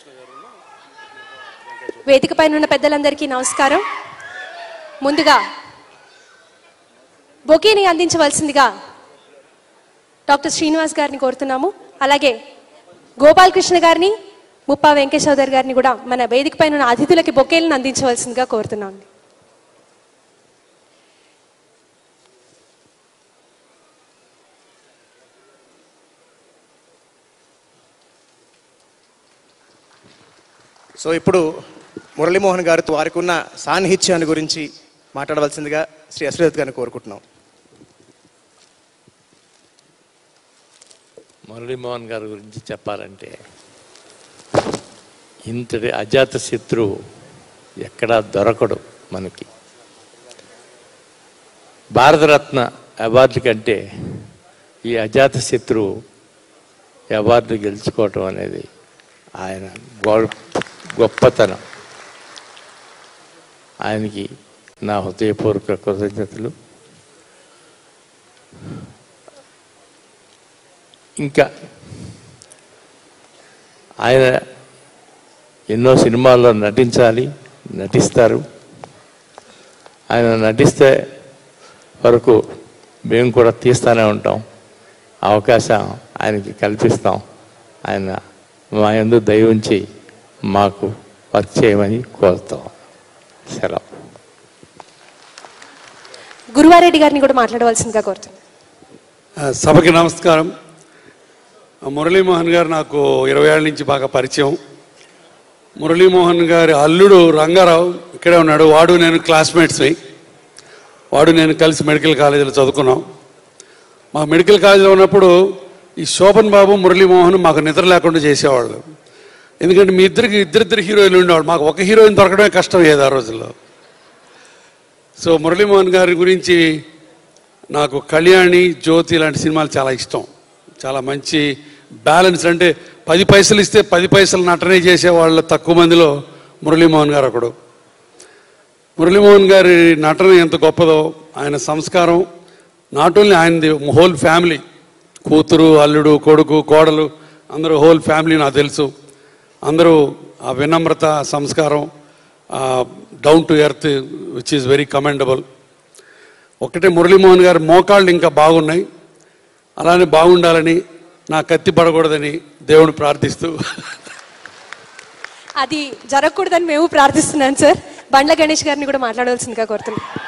వేదిక పైన ఉన్న పెద్దలందరికీ నమస్కారం ముందుగా బొకేని అందించవలసిందిగా డాక్టర్ శ్రీనివాస్ గారిని కోరుతున్నాము అలాగే గోపాలకృష్ణ గారిని ముప్పా వెంకటేష్ చౌదరి గారిని కూడా మన వేదిక పైన ఉన్న అతిథులకి బొకేలను అందించవలసిందిగా కోరుతున్నాం సో ఇప్పుడు మురళీమోహన్ గారితో వారికి ఉన్న సాన్నిహిత్యాన్ని గురించి మాట్లాడవలసిందిగా శ్రీ అశ్వత్ గారిని కోరుకుంటున్నాం మురళీమోహన్ గారి గురించి చెప్పాలంటే ఇంతటి అజాత శత్రువు ఎక్కడా దొరకడు మనకి భారతరత్న అవార్డు కంటే ఈ అజాత శత్రువు అవార్డు గెలుచుకోవటం అనేది ఆయన గొ- గొప్పతనం ఆయనకి నా హృదయపూర్వక కృతజ్ఞతలు ఇంకా ఆయన ఎన్నో సినిమాల్లో నటించాలి నటిస్తారు ఆయన నటిస్తే వరకు మేము కూడా తీస్తూనే ఉంటాం అవకాశం ఆయనకి కల్పిస్తాం ఆయన మా యందు దయ ఉంచి మాకు వర్క్ చేయమని కోరుతాం సెలవు గురువారెడ్డి గారిని కూడా మాట్లాడవలసిందిగా కోరుతున్నాం ఆ, సభకి నమస్కారం ఆ, మురళీమోహన్ గారు నాకు ఇరవై ఏళ్ళ నుంచి బాగా పరిచయం మురళీమోహన్ గారి అల్లుడు రంగారావు ఇక్కడే ఉన్నాడు వాడు నేను క్లాస్మేట్స్ని వాడు నేను కలిసి మెడికల్ కాలేజీలో చదువుకున్నాం మా మెడికల్ కాలేజీలో ఉన్నప్పుడు ఈ శోభన్ బాబు మురళీమోహన్ మాకు నిద్ర లేకుండా చేసేవాళ్ళు ఎందుకంటే మీ ఇద్దరికి ఇద్దరిద్దరు హీరోయిన్లు ఉండేవాళ్ళు మాకు ఒక హీరోయిన్ దొరకడమే కష్టం అయ్యేది ఆ రోజుల్లో సో మురళీమోహన్ గారి గురించి నాకు కళ్యాణి జ్యోతి లాంటి సినిమాలు చాలా ఇష్టం చాలా మంచి బ్యాలెన్స్ అంటే పది పైసలు ఇస్తే పది పైసలు నటనే చేసే వాళ్ళ తక్కువ మందిలో మురళీమోహన్ గారు ఒకడు మురళీమోహన్ గారి నటన ఎంత గొప్పదో ఆయన సంస్కారం నాట్ ఓన్లీ ఆయనది హోల్ ఫ్యామిలీ కూతురు అల్లుడు కొడుకు కోడలు అందరూ హోల్ ఫ్యామిలీ నాకు తెలుసు అందరూ ఆ వినమ్రత సంస్కారం down to earth which is very commendable ఒకటే మురళీమోహన్ గారి మోకాళ్ళు ఇంకా బాగున్నాయి అలానే బాగుండాలని నా కత్తి పడకూడదని దేవుని ప్రార్థిస్తూ అది జరగకూడదని మేము ప్రార్థిస్తున్నాం సార్ బండ్ల గణేష్ గారిని కూడా మాట్లాడవలసిందిగా కోరుతున్నాం